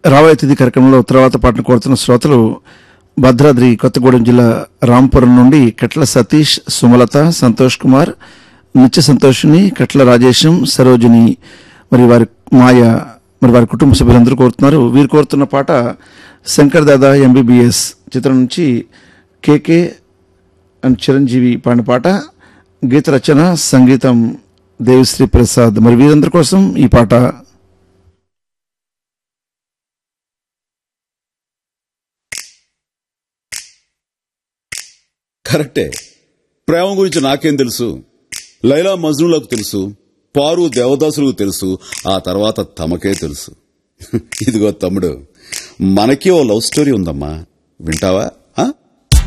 రాబోయే తిథి కార్యక్రమంలో తర్వాత పాటను కోరుతున్న శ్రోతలు భద్రాద్రి కొత్తగూడెం జిల్లా రాంపురం నుండి కట్ల సతీష్ సుమలత సంతోష్ కుమార్ నిత్య సంతోషిని కట్ల రాజేశం సరోజిని మరి వారి మాయ మరి వారి కుటుంబ సభ్యులందరూ కోరుతున్నారు వీరు కోరుతున్న పాట శంకర్ దాదా ఎంబీబీఎస్ చిత్రం నుంచి కేకే అండ్ చిరంజీవి పాడిన పాట గీత రచన సంగీతం దేవిశ్రీ ప్రసాద్ మరి వీరందరి కోసం ఈ పాట కరెక్టే ప్రేమ గురించి నాకేం తెలుసు లైలా మజ్నులకు తెలుసు పారు దేవదాసులకు తెలుసు ఆ తర్వాత తమకే తెలుసు ఇదిగో తమ్ముడు మనకి ఓ లవ్ స్టోరీ ఉందమ్మా వింటావా